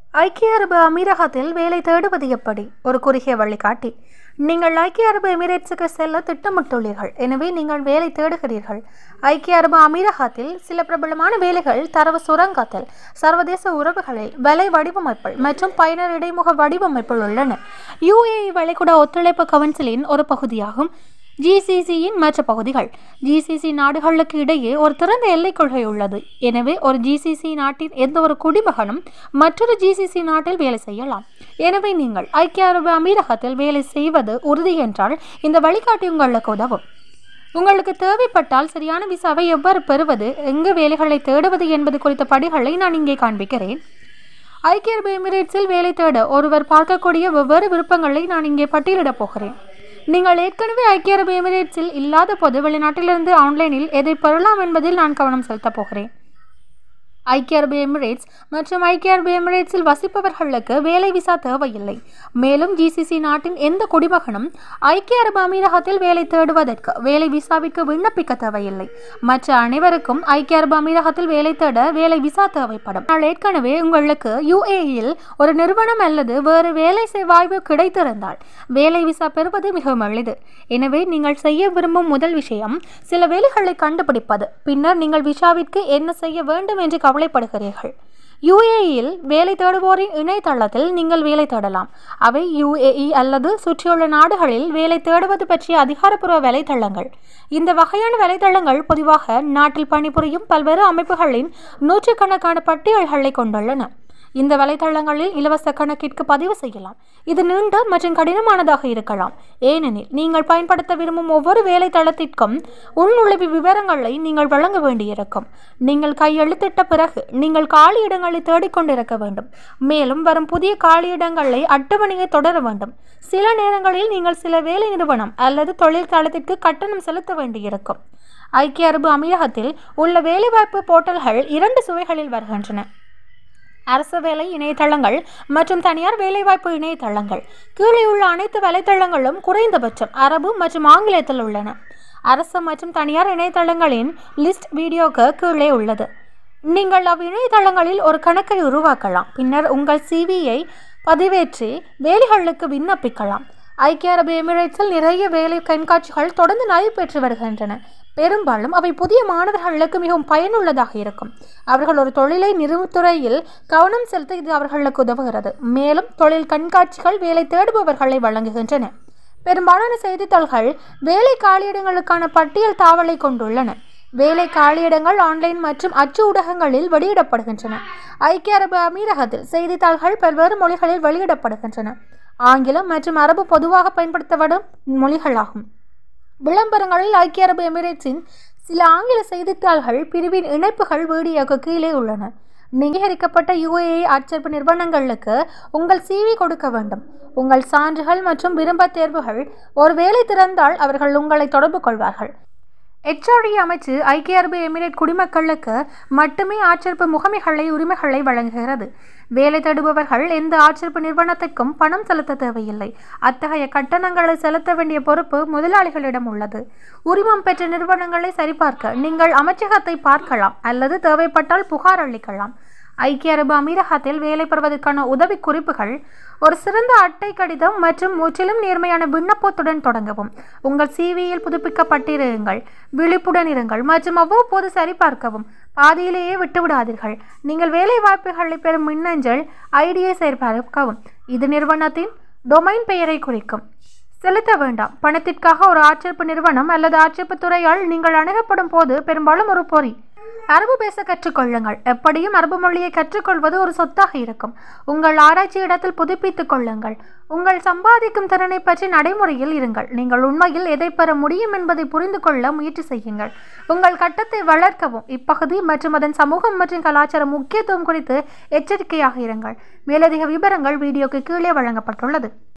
ஐக்கிய அரபு அமீரகத்தில் வேலை தேடுவது எப்படி ஒரு குறுகிய வழிகாட்டி நீங்கள் ஐக்கிய அரபு எமிரேட்ஸுக்கு செல்ல திட்டமிட்டுள்ளீர்கள் எனவே நீங்கள் வேலை தேடுகிறீர்கள் ஐக்கிய அரபு அமீரகத்தில் சில பிரபலமான வேலைகள் தரவு சுரங்கத்தில் சர்வதேச உறவுகளில் விலை வடிவமைப்பில் மற்றும் பயனர் இடைமுக வடிவமைப்பில் உள்ளன யுஏஇ வளைகுடா ஒத்துழைப்பு கவுன்சிலின் ஒரு பகுதியாகும் ஜிசிசியின் மற்ற பகுதிகள் ஜிசிசி நாடுகளுக்கு இடையே ஒரு திறந்த எல்லைக் கொள்கை உள்ளது எனவே ஒரு ஜிசிசி நாட்டின் எந்த ஒரு குடிமகனும் மற்றொரு ஜிசிசி நாட்டில் வேலை செய்யலாம் எனவே நீங்கள் ஐக்கிய அரபு அமீரகத்தில் வேலை செய்வது உறுதி என்றால் இந்த வழிகாட்டி உங்களுக்கு உதவும் உங்களுக்கு தேவைப்பட்டால் சரியான விசாவை எவ்வாறு பெறுவது எங்கு வேலைகளை தேடுவது என்பது குறித்த படிகளை நான் இங்கே காண்பிக்கிறேன் ஐக்கிய அரபு எமிரேட்ஸில் வேலை தேட ஒருவர் பார்க்கக்கூடிய வெவ்வேறு விருப்பங்களை நான் இங்கே பட்டியலிடப் போகிறேன் நீங்கள் ஏற்கனவே ஐக்கிய அரபு எமிரேட்ஸில் இல்லாத போது வெளிநாட்டிலிருந்து ஆன்லைனில் எதை பெறலாம் என்பதில் நான் கவனம் செலுத்தப் போகிறேன் ஐக்கிய அரபு எமிரேட்ஸ் மற்றும் ஐக்கிய அரபு எமிரேட்ஸில் வசிப்பவர்களுக்கு வேலை விசா தேவையில்லை மேலும் ஜிசிசி நாட்டின் எந்த குடிமகனும் ஐக்கிய அரபு அமீரகத்தில் வேலை தேடுவதற்கு வேலை விசாவிற்கு விண்ணப்பிக்க தேவையில்லை மற்ற அனைவருக்கும் ஐக்கிய அரபு அமீரகத்தில் வேலை தேட வேலை விசா தேவைப்படும் ஆனால் ஏற்கனவே உங்களுக்கு யுஏஇல் ஒரு நிறுவனம் அல்லது வேறு வேலை செய் வாய்ப்பு கிடைத்திருந்தால் வேலை விசா பெறுவது மிகவும் எளிது எனவே நீங்கள் செய்ய விரும்பும் முதல் விஷயம் சில வேலைகளை கண்டுபிடிப்பது பின்னர் நீங்கள் விசாவிற்கு என்ன செய்ய வேண்டும் என்று கவலைப்படுகிறீர்கள் யுஏஇயில் வேலை தேடுவோரின் இணையதளத்தில் நீங்கள் வேலை தேடலாம் அவை யுஏஇ அல்லது சுற்றியுள்ள நாடுகளில் வேலை தேடுவது பற்றிய அதிகாரப்பூர்வ வலைதளங்கள் இந்த வகையான வலைதளங்கள் பொதுவாக நாட்டில் பணிபுரியும் பல்வேறு அமைப்புகளின் நூற்றுக்கணக்கான பட்டியல்களை கொண்டுள்ளன இந்த வலைதளங்களில் இலவச கணக்கிற்கு பதிவு செய்யலாம் இது நீண்ட மற்றும் கடினமானதாக இருக்கலாம் ஏனெனில் நீங்கள் பயன்படுத்த விரும்பும் ஒவ்வொரு வேலை தளத்திற்கும் உள்நுழைவு விவரங்களை நீங்கள் வழங்க வேண்டியிருக்கும் நீங்கள் கையெழுத்திட்ட பிறகு நீங்கள் காலியிடங்களை தேடிக்கொண்டிருக்க வேண்டும் மேலும் வரும் புதிய காலியிடங்களை அட்டவணையை தொடர வேண்டும் சில நேரங்களில் நீங்கள் சில வேலை நிறுவனம் அல்லது தொழில் தளத்திற்கு கட்டணம் செலுத்த வேண்டியிருக்கும் ஐக்கிய அரபு அமீரகத்தில் உள்ள வேலைவாய்ப்பு போர்ட்டல்கள் இரண்டு சுவைகளில் வருகின்றன அரசு வேலை இணையதளங்கள் மற்றும் தனியார் வேலைவாய்ப்பு இணையதளங்கள் கீழே உள்ள அனைத்து வலைத்தளங்களும் குறைந்தபட்சம் அரபு மற்றும் ஆங்கிலத்தில் உள்ளன அரசு மற்றும் தனியார் இணையதளங்களின் லிஸ்ட் வீடியோக்கு கீழே உள்ளது நீங்கள் அவ் இணையதளங்களில் ஒரு கணக்கை உருவாக்கலாம் பின்னர் உங்கள் சிவியை பதிவேற்றி வேலைகளுக்கு விண்ணப்பிக்கலாம் ஐக்கிய அரபு எமிரேட்ஸில் நிறைய வேலை கண்காட்சிகள் தொடர்ந்து நடைபெற்று வருகின்றன பெரும்பாலும் அவை புதிய மாணவர்களுக்கு மிகவும் பயனுள்ளதாக இருக்கும் அவர்கள் ஒரு தொழிலை நிறுவுத்துறையில் கவனம் செலுத்த இது அவர்களுக்கு உதவுகிறது மேலும் தொழில் கண்காட்சிகள் வேலை தேடுபவர்களை வழங்குகின்றன பெரும்பாலான செய்தித்தாள்கள் வேலை காலியிடங்களுக்கான பட்டியல் தாவலை கொண்டுள்ளன வேலை காலியிடங்கள் ஆன்லைன் மற்றும் அச்சு ஊடகங்களில் வெளியிடப்படுகின்றன ஐக்கிய அரபு அமீரகத்தில் செய்தித்தாள்கள் பல்வேறு மொழிகளில் வெளியிடப்படுகின்றன ஆங்கிலம் மற்றும் அரபு பொதுவாக பயன்படுத்தப்படும் மொழிகளாகும் விளம்பரங்களில் ஐக்கிய அரபு எமிரேட்ஸின் சில ஆங்கில செய்தித்தாள்கள் பிரிவின் இணைப்புகள் வீடியோக்கு கீழே உள்ளன நிகரிக்கப்பட்ட யுஏஏ ஆட்சேர்ப்பு நிறுவனங்களுக்கு உங்கள் சிவி கொடுக்க வேண்டும் உங்கள் சான்றுகள் மற்றும் விரும்ப தேர்வுகள் ஒரு வேலை திறந்தால் அவர்கள் உங்களை தொடர்பு கொள்வார்கள் எச்ஆர்டி அமைச்சு ஐக்கிய அரபு எமிரேட் குடிமக்களுக்கு மட்டுமே ஆட்சேர்ப்பு முகமைகளை உரிமைகளை வழங்குகிறது வேலை தேடுபவர்கள் எந்த ஆட்சேர்ப்பு நிறுவனத்துக்கும் பணம் செலுத்த தேவையில்லை அத்தகைய கட்டணங்களை செலுத்த வேண்டிய பொறுப்பு முதலாளிகளிடம் உள்ளது உரிமம் பெற்ற நிறுவனங்களை சரிபார்க்க நீங்கள் அமைச்சகத்தை பார்க்கலாம் அல்லது தேவைப்பட்டால் புகார் அளிக்கலாம் ஐக்கிய அரபு அமீரகத்தில் வேலை பெறுவதற்கான உதவி குறிப்புகள் ஒரு சிறந்த அட்டை கடிதம் மற்றும் முற்றிலும் நேர்மையான விண்ணப்பத்துடன் தொடங்கவும் உங்கள் சிவியில் புதுப்பிக்கப்பட்டிருங்கள் விழிப்புடன் இருங்கள் மற்றும் அவ்வப்போது சரிபார்க்கவும் பாதியிலேயே விட்டுவிடாதீர்கள் நீங்கள் வேலை வாய்ப்புகளை பெறும் மின்னஞ்சல் ஐடியை சரிபார்க்கவும் இது நிறுவனத்தின் டொமைன் பெயரை குறிக்கும் செலுத்த வேண்டாம் பணத்திற்காக ஒரு ஆட்சேர்ப்பு நிறுவனம் அல்லது ஆட்சேர்ப்பு துறையால் நீங்கள் அணுகப்படும் போது பெரும்பாலும் ஒரு பொறி அரபு பேச கற்றுக்கொள்ளுங்கள் எப்படியும் அரபு மொழியை கற்றுக்கொள்வது ஒரு சொத்தாக இருக்கும் உங்கள் ஆராய்ச்சி இடத்தில் புதுப்பித்துக் கொள்ளுங்கள் உங்கள் சம்பாதிக்கும் திறனை பற்றி நடைமுறையில் இருங்கள் நீங்கள் உண்மையில் எதை பெற முடியும் என்பதை புரிந்து கொள்ள முயற்சி செய்யுங்கள் உங்கள் கட்டத்தை வளர்க்கவும் இப்பகுதி மற்றும் அதன் சமூகம் மற்றும் கலாச்சார முக்கியத்துவம் குறித்து எச்சரிக்கையாக இருங்கள் மேலதிக விவரங்கள் வீடியோக்கு கீழே வழங்கப்பட்டுள்ளது